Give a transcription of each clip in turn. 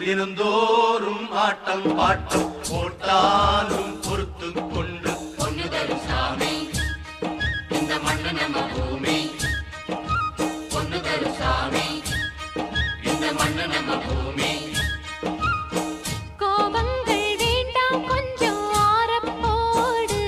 தினந்தோறும் ஆட்டம் பாட்டம் போட்டாலும் பொறுத்து கொண்டு பொண்ணு தரும் சாமி இந்த மண்ணு நம்ம பூமி பொண்ணு தரும் சாமி இந்த மண்ணு நம்ம பூமி கோபங்கள் வேண்டாம் கொஞ்சம் ஆரப்போடு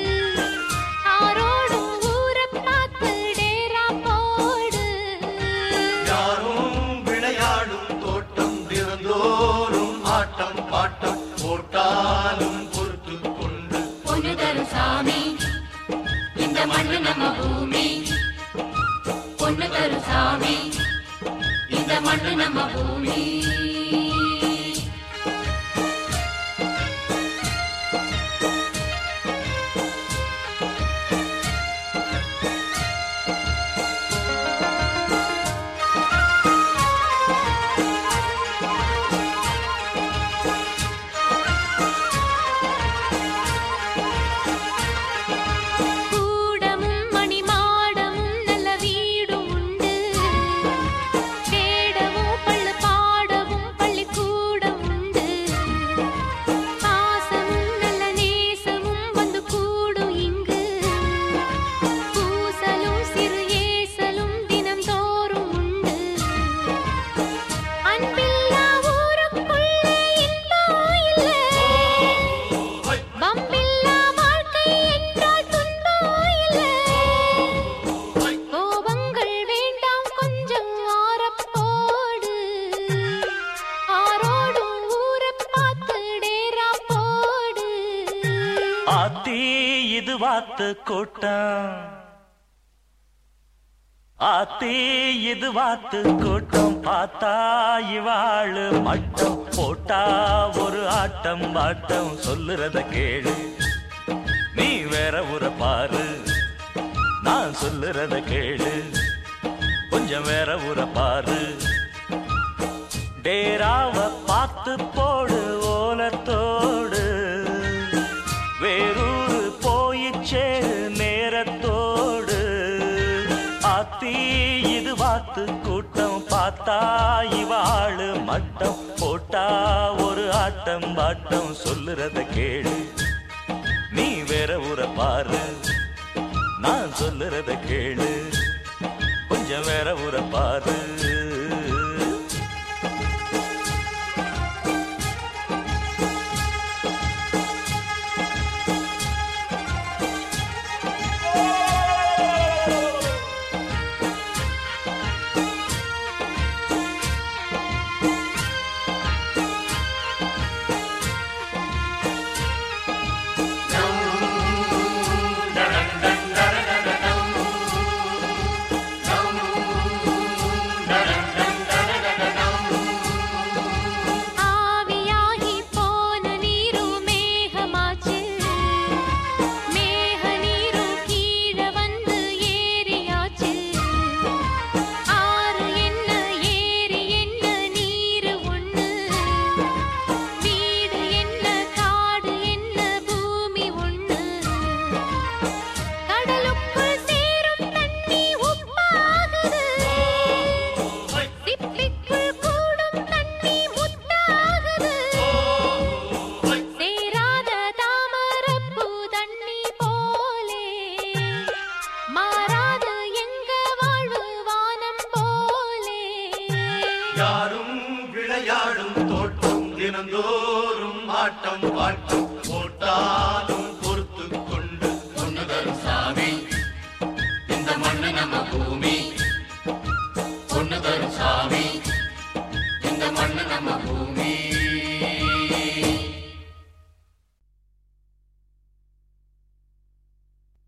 ஆரோடும் ஊரப் பார்த்து டேரா போடு யாரும் விளையாடும் தோட்டம் தினந்தோறும் ஆட்டம் பாட்டம் போட்டாலும் பொறுத்து கொண்டு பொண்ணு தரும் சாமி இந்த மண்ணு நம்ம பூமி பொண்ணு தரும் சாமி இந்த மண்ணு நம்ம பூமி கூடமும் மணிமாடமும் நல்ல வீடும் உண்டு வேடமும் பள்ளு பாடவும் பள்ளிக்கூடம் உண்டு பாசமும் நல்ல நேசமும் வந்து கூடும் இங்கு பூசலும் சிறு ஏசலும் தினம்தோறும் உண்டு அன்பில்லா ஊருக்குள்ளே இன்பம் இல்லை வம்பில்லா வாழ்க்கை என்றால் துன்பம் இல்லை கோபங்கள் வேண்டாம் கொஞ்சம் ஆரப்போடு ஆரோடும் ஊரப் பார்த்து டேரா போடு ஆத்தி இது வாத்து கூட்டம் ஆத்தி இது வாத்து கூட்டம் பார்த்தா இவாளு மட்டம் போட்டா ஒரு ஆட்டம் பாட்டம் சொல்லுறத கேளு நீ வேற ஊர பாரு நான் சொல்லுறத கேளு கொஞ்சம் வேற ஊர பாரு டேராவ பார்த்து போடு ஓலத்தோடு வேறூரு போயிச்சேரு நேரத்தோடு ஆத்தி இது வாத்து கூட்டம் பார்த்தா இவாளு மட்டம் போட்டா ஒரு ஆட்டம் பாட்டம் சொல்லுறத கேளு நீ வேற ஊர பாரு நான் சொல்லுறத கேளு கொஞ்சம் வேற ஊர பாரு ஆவியாகி போன நீரும் மேகமாச்சு மேக நீரும் கீழ வந்து ஏரியாச்சு ஆறு என்ன ஏரி என்ன நீரு ஒண்ணு வீடு என்ன காடு என்ன பூமி ஒண்ணு கடலுக்குள் சேரும் தண்ணி உப்பாகுது திப்பிக்குள் கூடும் தண்ணி முத்தாகுது சேராத தாமரப்பூ தண்ணி போலே மாறாது எங்க வாழ்வு வானம் போலே யாரும் விளையாடும் தோட்டம் தினந்தோறும் ஆட்டம் பாட்டம் போட்டாலும்